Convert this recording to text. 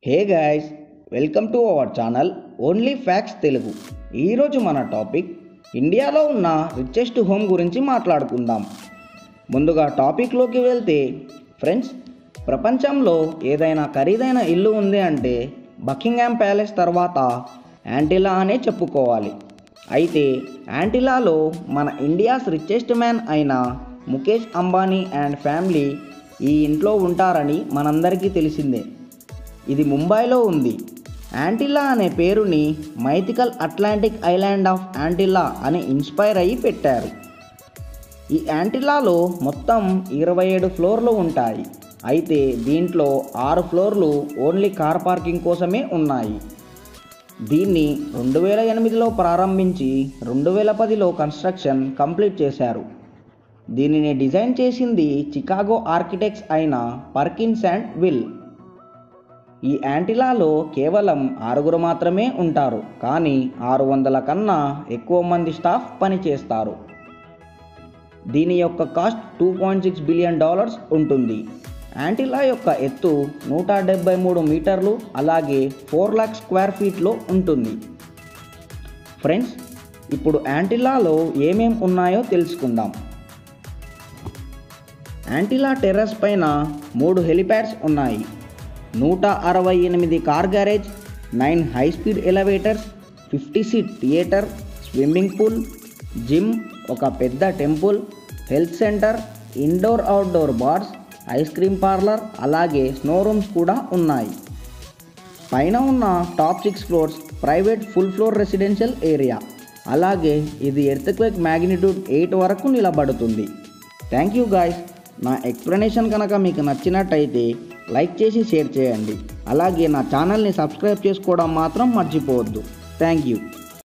hey guys welcome to our channel only facts Telugu ఈరోజు మన topic ఇండియాలో ఉన్న రిచెస్ట్ హోమ్ గురించి మాట్లాడుకుందాం ముందుగా టాపిక్లోకి వెళ్తే ఫ్రెండ్స్ ప్రపంచంలో ఏదైనా ఖరీదైన ఇల్లు ఉంది అంటే బకింగ్హామ్ ప్యాలెస్ తర్వాత యాంటిలా అనే చెప్పుకోవాలి అయితే యాంటిలాలో మన ఇండియాస్ రిచెస్ట్ మ్యాన్ అయిన ముఖేష్ అంబానీ అండ్ ఫ్యామిలీ ఈ ఇంట్లో ఉంటారని మనందరికీ తెలిసిందే ఇది ముంబైలో ఉంది యాంటిల్లా అనే పేరుని mythical Atlantic island of Antilia అని ఇన్స్పైర్ అయ్యి పెట్టారు ఈ యాంటిల్లాలో మొత్తం ఇరవై ఏడు ఫ్లోర్లు ఉంటాయి అయితే దీంట్లో ఆరు ఫ్లోర్లు ఓన్లీ కార్ పార్కింగ్ కోసమే ఉన్నాయి దీన్ని రెండు వేల ఎనిమిదిలో ప్రారంభించి రెండు వేల పదిలో కన్స్ట్రక్షన్ కంప్లీట్ చేశారు దీనిని డిజైన్ చేసింది చికాగో ఆర్కిటెక్ట్స్ అయిన పర్కిన్స్ అండ్ విల్ ఈ యాంటిలాలో కేవలం ఆరుగురు మాత్రమే ఉంటారు కానీ ఆరు వందల కన్నా ఎక్కువ మంది స్టాఫ్ పనిచేస్తారు దీని యొక్క cost two point six billion dollars ఉంటుంది యాంటిలా యొక్క ఎత్తు నూట డెబ్బై మూడు మీటర్లు అలాగే ఫోర్ లాక్ స్క్వేర్ ఫీట్లో ఉంటుంది ఫ్రెండ్స్ ఇప్పుడు యాంటిలాలో ఏమేం ఉన్నాయో తెలుసుకుందాం యాంటిలా టెర్రస్ పైన మూడు హెలిప్యాడ్స్ ఉన్నాయి నూట అరవై ఎనిమిది car garage nine high speed elevators fifty seat theatre swimming pool gym ఒక పెద్ద temple health centre indoor outdoor bars ice cream parlour అలాగే స్నో రూమ్స్ కూడా ఉన్నాయి పైన ఉన్న top six floors private full floor residential area అలాగే ఇది earthquake magnitude eight వరకు నిలబడుతుంది థ్యాంక్ యూ గాయస్ నా ఎక్స్ప్లెనేషన్ కనుక మీకు నచ్చినట్టయితే లైక్ చేసి షేర్ చేయండి అలాగే నా ఛానల్ని సబ్స్క్రైబ్ చేసుకోవడం మాత్రం మర్చిపోవద్దు థ్యాంక్ యూ